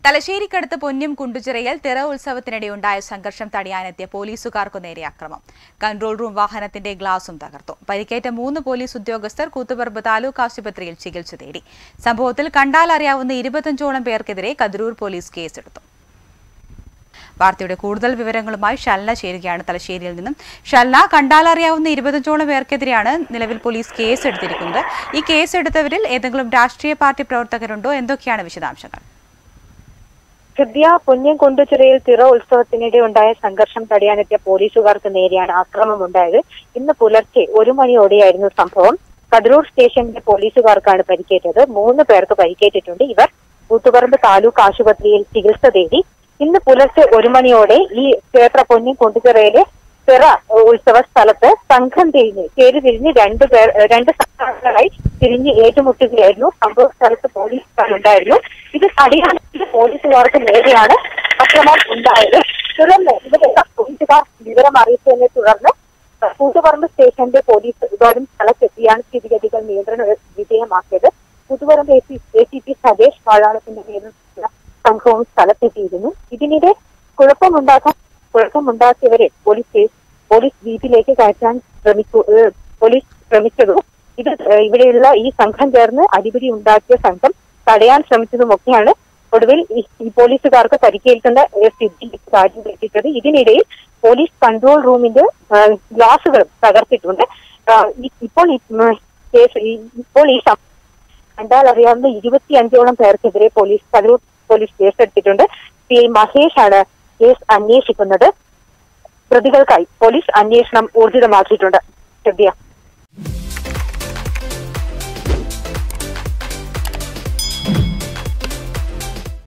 തലശ്ശേരിക്കടുത്ത് പൊന്നം കുണ്ടുചിറയിൽ തിറ ഉത്സവത്തിനിടെ ഉണ്ടായ സംഘർഷം തടയാനെത്തിയ പോലീസുകാർക്കു നേരെ അക്രമം കൺട്രോൾ റൂം വാഹനത്തിന്റെ ഗ്ലാസും തകർത്തു പരിക്കേറ്റ മൂന്ന് പോലീസ് ഉദ്യോഗസ്ഥർ കൂത്തുപറമ്പ് താലൂക്ക് ആശുപത്രിയിൽ ചികിത്സ തേടി സംഭവത്തിൽ കണ്ടാൽ അറിയാവുന്ന ഇരുപത്തഞ്ചോളം പേർക്കെതിരെ കതിരൂർ പോലീസ് കേസെടുത്തു വാർത്തയുടെ കൂടുതൽ വിവരങ്ങളുമായി ഷൽന ചേരുകയാണ് തലശ്ശേരിയിൽ നിന്നും ഷൽന കണ്ടാലറിയാവുന്ന ഇരുപത്തഞ്ചോളം പേർക്കെതിരെയാണ് നിലവിൽ പോലീസ് കേസെടുത്തിരിക്കുന്നത് ഈ കേസെടുത്തവരിൽ ഏതെങ്കിലും രാഷ്ട്രീയ പാർട്ടി പ്രവർത്തകരുണ്ടോ എന്തൊക്കെയാണ് വിശദാംശങ്ങൾ ഹൃദയ പുണ്യം കൊണ്ടുചിറയിൽ തിറ ഉത്സവത്തിനിടെ ഉണ്ടായ സംഘർഷം തടയാനെത്തിയ പോലീസുകാർക്ക് നേരെയാണ് ആക്രമണം ഉണ്ടായത് ഇന്ന് പുലർച്ചെ ഒരു മണിയോടെയായിരുന്നു സംഭവം കതിരൂർ സ്റ്റേഷനിലെ പോലീസുകാർക്കാണ് പരിക്കേറ്റത് മൂന്ന് പേർക്ക് പരിക്കേറ്റിട്ടുണ്ട് ഇവർ കൂത്തുപറമ്പ് താലൂക്ക് ആശുപത്രിയിൽ ചികിത്സ തേടി ഇന്ന് പുലർച്ചെ ഒരു മണിയോടെ ഈ ക്ഷേത്ര പൊന്നം കൊണ്ടുചിറയിലെ തിറ ഉത്സവ സ്ഥലത്ത് സംഘം തിരിഞ്ഞ് ചേരി തിരിഞ്ഞ് രണ്ടു പേർ രണ്ട് സംഘങ്ങളായി തിരിഞ്ഞ് ഏറ്റുമുട്ടുകയായിരുന്നു സംഭവ സ്ഥലത്ത് പോലീസുകാരുണ്ടായിരുന്നു ഇത് തടയാൻ പോലീസുകാർക്ക് നേരെയാണ് അക്രമം ഉണ്ടായത് തുടർന്ന് ഇവരെല്ല പോലീസുകാർ വിവരം അറിയിച്ചതിനെ തുടർന്ന് കൂത്തുപറമ്പ് സ്റ്റേഷന്റെ പോലീസ് ഉടൻ സ്ഥലത്തെത്തിയാണ് സ്ഥിതിഗതികൾ നിയന്ത്രണ വിധേയമാക്കിയത് Koothuparamba A C A C P Sathesh വാഴാളത്തിന്റെ നേതൃത്വത്തിലുള്ള സംഘവും സ്ഥലത്തെത്തിയിരുന്നു ഇതിനിടെ കുഴപ്പമുണ്ടാക്കാൻ കുഴപ്പമുണ്ടാക്കിയവരെ പോലീസ് കേസ് പോലീസ് ജീപ്പിലേക്ക് കയറ്റാൻ ശ്രമിക്കു ഏഹ് പോലീസ് ശ്രമിച്ചതും ഇത് ഏഹ് ഇവിടെയുള്ള ഈ സംഘം ചേർന്ന് അടിപിടി ഉണ്ടാക്കിയ സംഘം തടയാൻ ശ്രമിച്ചതുമൊക്കെയാണ് ഒടുവിൽ ഈ- ഈ പോലീസുകാർക്ക് പരിക്കേൽക്കുന്ന ഏഹ് സ്ഥിതിയിലേക്ക് കാര്യം എത്തിച്ചത് ഇതിനിടയിൽ പോലീസ് കൺട്രോൾ റൂമിന്റെ ഏഹ് ഗ്ലാസുകളും തകർത്തിട്ടുണ്ട് ആഹ് ഈ- ഇപ്പോൾ ഈ ഉം, കേസ് ഈ- ഇപ്പോൾ ഈ സം- കണ്ടാൽ അറിയാവുന്ന ഇരുപത്തിയഞ്ചോളം പേർക്കെതിരെ പോലീസ് കലൂർ പോലീസ് കേസെടുത്തിട്ടുണ്ട് പി ഐ മഹേഷ് ആണ് കേസ് അന്വേഷിക്കുന്നത് പ്രതികൾക്കായി പോലീസ് അന്വേഷണം ഊർജിതമാക്കിയിട്ടുണ്ട് ശ്രദ്ധ